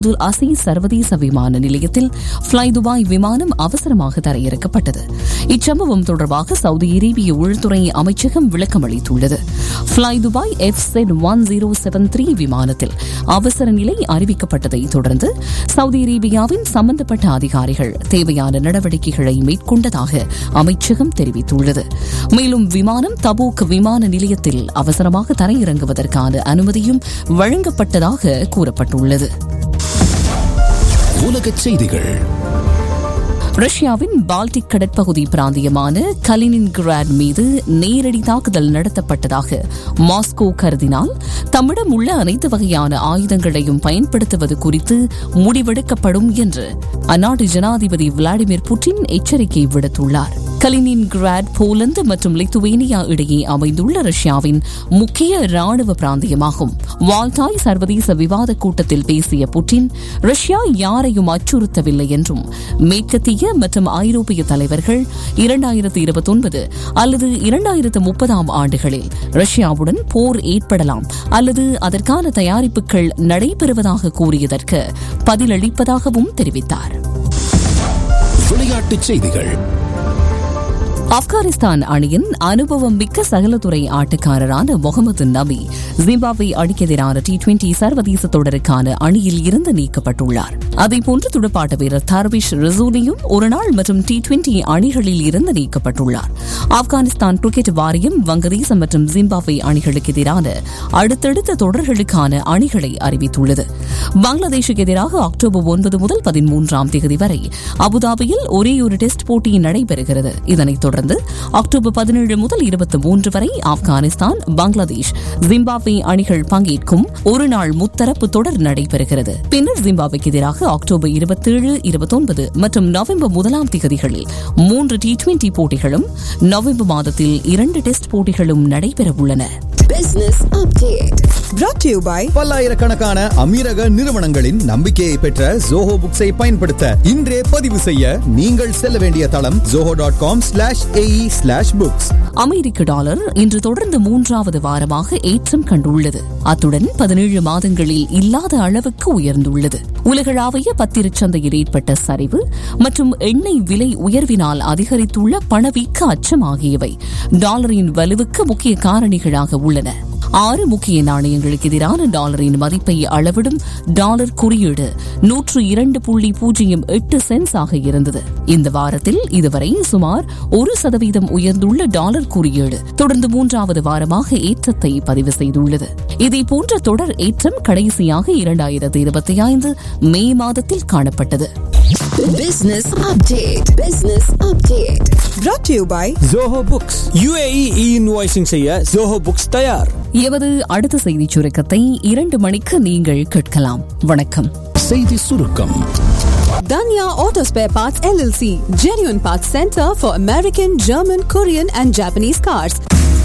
அப்துல் அசீஸ் சர்வதேச விமான நிலையத்தில் ஃப்ளை துபாய் விமானம் அவசரமாக தரையிறக்கப்பட்டது இச்சம்பவம் தொடர்பாக சவுதி அரேபிய உள்துறை அமைச்சகம் விளக்கம் அளித்துள்ளது fly Dubai F Z one zero seven three விமானத்தில் அவசர நிலை அறிவிக்கப்பட்டதை தொடர்ந்து சவுதி அரேபியாவின் சம்பந்தப்பட்ட அதிகாரிகள் தேவையான நடவடிக்கைகளை மேற்கொண்டதாக அமைச்சகம் தெரிவித்துள்ளது மேலும் விமானம் தபூக் விமான நிலையத்தில் அவசரமாக தரையிறங்குவதற்கான அனுமதியும் வழங்கப்பட்டதாக கூறப்பட்டுள்ளது உலகச் செய்திகள் ரஷ்யாவின் பால்டிக் கடற்பகுதி பிராந்தியமான கலினின்கிராட் மீது நேரடி தாக்குதல் நடத்தப்பட்டதாக மாஸ்கோ கருதினால் தம்மிடம் உள்ள அனைத்து வகையான ஆயுதங்களையும் பயன்படுத்துவது குறித்து முடிவெடுக்கப்படும் என்று அந்நாட்டு ஜனாதிபதி விளாடிமிர் புட்டின் எச்சரிக்கை விடுத்துள்ளார் கலினின்கிராட் போலந்து மற்றும் லித்துவேனியா இடையே அமைந்துள்ள ரஷ்யாவின் முக்கிய ராணுவ பிராந்தியமாகும் வால்டாய் சர்வதேச விவாத கூட்டத்தில் பேசிய புட்டின் ரஷ்யா யாரையும் அச்சுறுத்தவில்லை என்றும் மேற்கத்திய மற்றும் ஐரோப்பிய தலைவர்கள் இரண்டாயிரத்து இருபத்தொன்பது அல்லது இரண்டாயிரத்து முப்பதாம் ஆண்டுகளில் ரஷ்யாவுடன் போர் ஏற்படலாம் அல்லது அதற்கான தயாரிப்புகள் நடைபெறுவதாக கூறியதற்கு பதிலளிப்பதாகவும் தெரிவித்தார் விளையாட்டுச் செய்திகள் ஆப்கானிஸ்தான் அணியின் அனுபவம் மிக்க சகலத்துறை ஆட்டக்காரரான முகமது நபி ஜிம்பாப்வே அணிக்கு எதிரான டி டுவெண்டி சர்வதேச தொடருக்கான அணியில் இருந்து நீக்கப்பட்டுள்ளார் அதேபோன்று துடுப்பாட்ட வீரர் தர்விஷ் ரிசூலியும் ஒருநாள் மற்றும் டி டுவெண்டி அணிகளில் இருந்து நீக்கப்பட்டுள்ளார் ஆப்கானிஸ்தான் கிரிக்கெட் வாரியம் வங்கதேசம் மற்றும் ஜிம்பாப்வே அணிகளுக்கு எதிரான அடுத்தடுத்த தொடர்களுக்கான அணிகளை அறிவித்துள்ளது பங்களாதேஷுக்கு எதிராக அக்டோபர் ஒன்பது முதல் பதிமூன்றாம் தேதி வரை அபுதாபியில் ஒரே ஒரு டெஸ்ட் போட்டி நடைபெறுகிறது இதனைத் தொடர்ந்து அக்டோபர் பதினேழு முதல் இருபத்தி மூன்று வரை ஆப்கானிஸ்தான் பங்களாதேஷ் ஜிம்பாப்வே அணிகள் பங்கேற்கும் ஒரு நாள் முத்தரப்பு தொடர் நடைபெறுகிறது பின்னர் ஜிம்பாப்வேக்கு எதிராக அக்டோபர் இருபத்தேழு இருபத்தொன்பது மற்றும் நவம்பர் முதலாம் திகதிகளில் மூன்று டி டுவெண்டி போட்டிகளும் நவம்பர் மாதத்தில் இரண்டு டெஸ்ட் போட்டிகளும் நடைபெறவுள்ளன Business update. brought to you by பல்லாயிரக்கணக்கான அமீரக நிறுவனங்களின் நம்பிக்கையை பெற்ற ஜோஹோ புக்ஸை பயன்படுத்த இன்றே பதிவு செய்ய நீங்கள் செல்ல வேண்டிய தளம் Zoho dot com slash AE slash books அமெரிக்க டாலர் இன்று தொடர்ந்து மூன்றாவது வாரமாக ஏற்றம் கண்டுள்ளது அத்துடன் பதினேழு மாதங்களில் இல்லாத அளவுக்கு உயர்ந்துள்ளது உலகளாவிய பத்திரச் சந்தையில் ஏற்பட்ட சரிவு மற்றும் எண்ணெய் விலை உயர்வினால் அதிகரித்துள்ள பணவீக்க அச்சம் ஆகியவை டாலரின் வலுவுக்கு முக்கிய காரணிகளாக உள்ளன ஆறு முக்கிய நாணயங்களுக்கு எதிரான டாலரின் மதிப்பை அளவிடும் டாலர் குறியீடு நூற்று இரண்டு புள்ளி பூஜ்ஜியம் எட்டு சென்ஸ் ஆக இருந்தது இந்த வாரத்தில் இதுவரை சுமார் ஒரு சதவீதம் உயர்ந்துள்ள டாலர் குறியீடு தொடர்ந்து மூன்றாவது வாரமாக ஏற்றத்தை பதிவு செய்துள்ளது இதே போன்ற தொடர் ஏற்றம் கடைசியாக இரண்டாயிரத்து இருபத்தி ஐந்து மே மாதத்தில் காணப்பட்டது Business update. Business update. brought to you by Zoho books UAE e invoicing செய்ய ஜோஹோ புக்ஸ் தயார் எமது அடுத்த செய்திச் சுருக்கத்தை இரண்டு மணிக்கு நீங்கள் கேட்கலாம் வணக்கம் செய்தி சுருக்கம் Danya Auto Spare Parts LLC, genuine parts center for American, German, Korean, and Japanese cars.